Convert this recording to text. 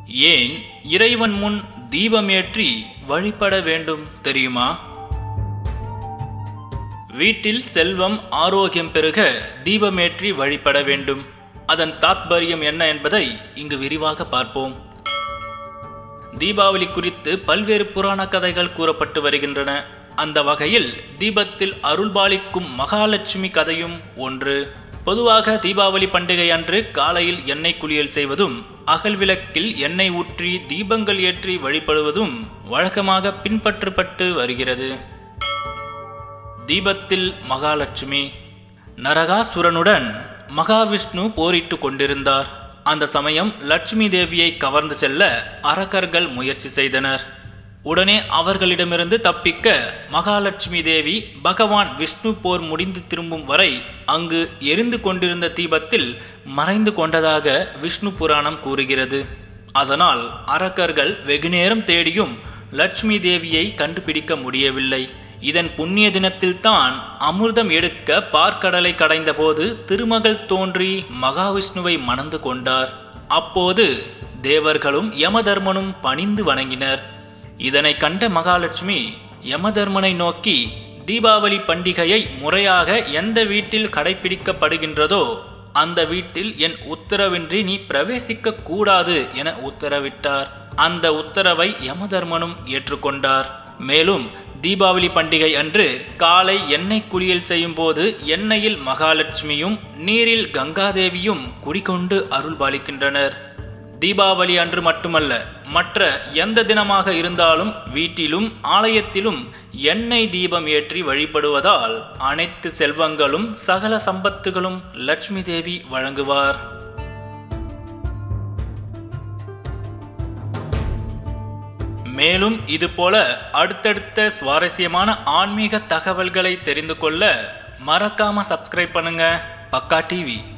ஏன் இறைவன் முன் தீபமேற்றி வழிபட வேண்டும் தெரியுமா வீட்டில் செல்வம் ஆரோக்கியம் பெருக தீபமேற்றி வழிபட வேண்டும் அதன் தாத்பரியம் என்ன என்பதை இங்கு விரிவாக பார்ப்போம் தீபாவளி குறித்து பல்வேறு புராண கதைகள் கூறப்பட்டு வருகின்றன அந்த வகையில் தீபத்தில் அருள்பாலிக்கும் மகாலட்சுமி கதையும் ஒன்று பொதுவாக தீபாவளி பண்டிகை அன்று காலையில் எண்ணெய் குளியல் செய்வதும் அகல் விளக்கில் எண்ணெய் ஊற்றி தீபங்கள் ஏற்றி வழிபடுவதும் வழக்கமாக பின்பற்றப்பட்டு வருகிறது தீபத்தில் மகாலட்சுமி நரகாசுரனுடன் மகாவிஷ்ணு போரிட்டு கொண்டிருந்தார் அந்த சமயம் லட்சுமி தேவியை கவர்ந்து செல்ல அரக்கர்கள் முயற்சி செய்தனர் உடனே அவர்களிடமிருந்து தப்பிக்க மகாலட்சுமி தேவி பகவான் விஷ்ணு போர் முடிந்து திரும்பும் வரை அங்கு எரிந்து கொண்டிருந்த தீபத்தில் மறைந்து கொண்டதாக விஷ்ணு புராணம் கூறுகிறது அதனால் அரக்கர்கள் வெகுநேரம் தேடியும் லட்சுமி தேவியை கண்டுபிடிக்க முடியவில்லை இதன் புண்ணிய தினத்தில்தான் அமிர்தம் எடுக்க பார்க்கடலை கடைந்தபோது திருமகள் தோன்றி மகாவிஷ்ணுவை மணந்து கொண்டார் அப்போது தேவர்களும் யமதர்மனும் பணிந்து வணங்கினர் இதனை கண்ட மகாலட்சுமி யமதர்மனை நோக்கி தீபாவளி பண்டிகையை முறையாக எந்த வீட்டில் கடைபிடிக்கப்படுகின்றதோ அந்த வீட்டில் என் உத்தரவின்றி நீ பிரவேசிக்க கூடாது என உத்தரவிட்டார் அந்த உத்தரவை யமதர்மனும் ஏற்றுக்கொண்டார் மேலும் தீபாவளி பண்டிகை அன்று காலை எண்ணெய் குளியல் செய்யும் போது எண்ணெயில் மகாலட்சுமியும் நீரில் கங்காதேவியும் குடிகொண்டு அருள் பாலிக்கின்றனர் தீபாவளி அன்று மட்டுமல்ல மற்ற எந்த தினமாக இருந்தாலும் வீட்டிலும் ஆலயத்திலும் எண்ணெய் தீபம் ஏற்றி வழிபடுவதால் அனைத்து செல்வங்களும் சகல சம்பத்துகளும் லட்சுமி தேவி வழங்குவார் மேலும் இதுபோல அடுத்தடுத்த சுவாரஸ்யமான ஆன்மீக தகவல்களை தெரிந்து கொள்ள மறக்காம சப்ஸ்கிரைப் பண்ணுங்க பக்கா டிவி